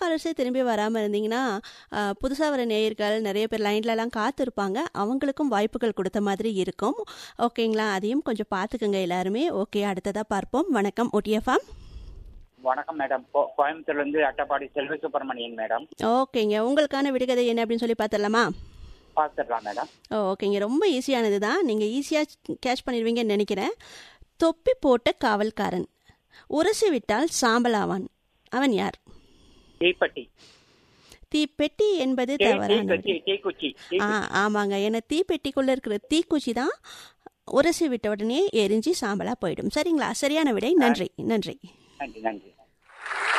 காலர்ஸே திரும்பி வராமல் இருந்தீங்கன்னா புதுசாக வர நேயர்கள் நிறைய பேர் லைன்லலாம் காத்திருப்பாங்க அவங்களுக்கும் வாய்ப்புகள் கொடுத்த மாதிரி இருக்கும் ஓகேங்களா அதையும் கொஞ்சம் பார்த்துக்குங்க எல்லாருமே ஓகே அடுத்ததாக பார்ப்போம் வணக்கம் ஒட்டியஃபாம் வணக்கம் மேடம் கோ- கோயம்புத்தூர்ல இருந்து அட்டப்பாடி செல்வ சுப்பிரமணியன் மேடம் ஓகேங்க உங்களுக்கான விடுகதை என்ன அப்படின்னு சொல்லி பார்த்துடலாமா பார்த்துடலாம் மேடம் ஓ ஓகேங்க ரொம்ப ஈஸியானது தான் நீங்கள் ஈஸியாக கேட்ச் பண்ணிடுவீங்கன்னு நினைக்கிறேன் தொப்பி போட்ட காவல்காரன் உரசி விட்டால் சாம்பல் ஆவான் அவன் யார் தீப்பெட்டி தீப்பெட்டி என்பது தீ- தவறானது தீக்குச்சி தீக்குச்சி ஆ ஆமாங்க ஏன்னா தீப்பெட்டிக்குள்ளே இருக்கிற தீக்குச்சி தான் உரசி விட்ட உடனே எரிஞ்சு சாம்பலாக போயிடும் சரிங்களா சரியான விடை நன்றி நன்றி நன்றி நன்றி